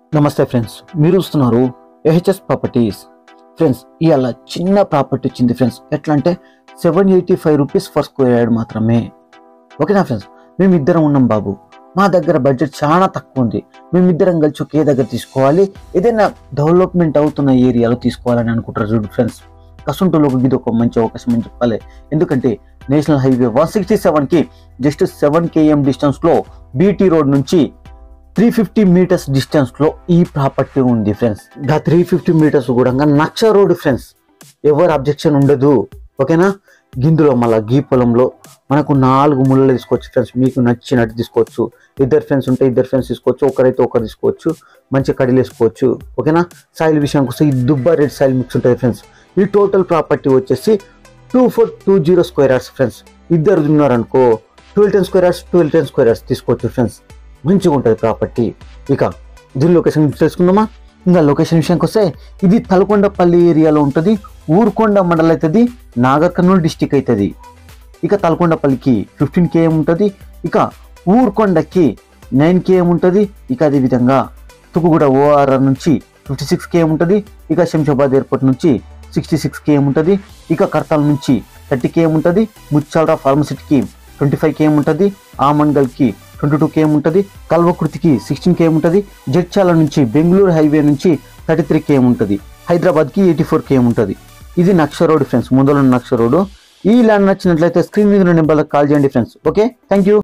నమస్తే ఫ్రెండ్స్ మీరు చూస్తున్నారు ఏహెచ్ఎస్ ప్రాపర్టీస్ ఫ్రెండ్స్ ఇవాళ చిన్న ప్రాపర్టీ వచ్చింది ఫ్రెండ్స్ ఎట్లా అంటే seven eighty five rupees for square yard మాత్రమే ఓకేనా ఫ్రెండ్స్ మేమిద్దరం ఉన్నాం బాబు మా దగ్గర బడ్జెట్ చాలా తక్కువ ఉంది మేమిద్దరం కలిసి ఒకే దగ్గర తీసుకోవాలి ఏదైనా డెవలప్మెంట్ అవుతున్న ఏరియాలో తీసుకోవాలని అనుకుంటారు చూడు ఫ్రెండ్స్ కసుంటోళ్ళకి ఇది ఒక మంచి అవకాశం అని చెప్పాలి ఎందుకంటే నేషనల్ హైవే వన్ సిక్స్టీ సెవెన్కి జస్ట్ సెవెన్ కేఎం డిస్టెన్స్లో బీటీ రోడ్ నుంచి త్రీ ఫిఫ్టీ మీటర్స్ డిస్టెన్స్ లో ఈ ప్రాపర్టీ ఉంది ఫ్రెండ్స్ గా త్రీ ఫిఫ్టీ మీటర్స్ కూడా నక్ష రోడ్ ఫ్రెండ్స్ ఎవరు అబ్జెక్షన్ ఉండదు ఓకేనా గిందులో మళ్ళీ గీ పొలంలో మనకు నాలుగు ముళ్ళు తీసుకోవచ్చు ఫ్రెండ్స్ మీకు నచ్చినట్టు తీసుకోవచ్చు ఇద్దరు ఫ్రెండ్స్ ఉంటే ఇద్దరు ఫ్రెండ్స్ తీసుకోవచ్చు ఒకరైతే ఒకరు తీసుకోవచ్చు మంచి కడిలు వేసుకోవచ్చు ఓకేనా సాయిల్ విషయానికి వస్తే ఈ దుబ్బా రెడ్ సాయిల్ మిక్స్ ఉంటుంది ఫ్రెండ్స్ ఈ టోటల్ ప్రాపర్టీ వచ్చేసి two four two zero square yards friends ఇద్దరు ఉన్నారనుకో twelve ten square yards twelve ten square yards తీసుకోవచ్చు ఫ్రెండ్స్ మంచిగా ఉంటుంది ప్రాపర్టీ ఇక దీని లొకేషన్ గురించి తెలుసుకుందామా ఇంకా లొకేషన్ విషయానికి వస్తే ఇది తలకొండపల్లి ఏరియాలో ఉంటుంది ఊరుకొండ మండలం అవుతుంది నాగర్ కర్నూలు డిస్టిక్ అవుతుంది ఇక తలకొండపల్లికి ఫిఫ్టీన్ కేఎం ఉంటుంది ఇక ఊరుకొండకి నైన్ కేఎం ఉంటుంది ఇక అదేవిధంగా తుకుగూడ ఓఆర్ఆర్ నుంచి ఫిఫ్టీ సిక్స్ కేఎం ఉంటుంది ఇక శంషాబాద్ ఎయిర్పోర్ట్ నుంచి సిక్స్టీ సిక్స్ కేఎం ఉంటుంది ఇక కర్తాల్ నుంచి థర్టీ కేఎం ఉంటుంది ముచ్చాలరా ఫార్మసిటీకి ట్వంటీ ఫైవ్ కేఎం ఉంటుంది ఆమంగల్కి ట్వంటీ టూ కేఎం ఉంటుంది కల్వకుర్తికి సిక్స్టీన్ కేఎం ఉంటుంది జడ్చాల నుంచి బెంగళూరు హైవే నుంచి థర్టీ త్రీ కేఎం ఉంటుంది హైదరాబాద్కి ఎయిటీ ఫోర్ కేఎం ఉంటుంది ఇది నక్ష రోడ్ ఫ్రెండ్స్ ముందర ఉన్న నక్ష రోడ్ ఈ ల్యాండ్ నచ్చినట్లయితే స్క్రీన్ మీద నెంబర్లకు కాల్ చేయండి ఫ్రెండ్స్ ఓకే థ్యాంక్ యూ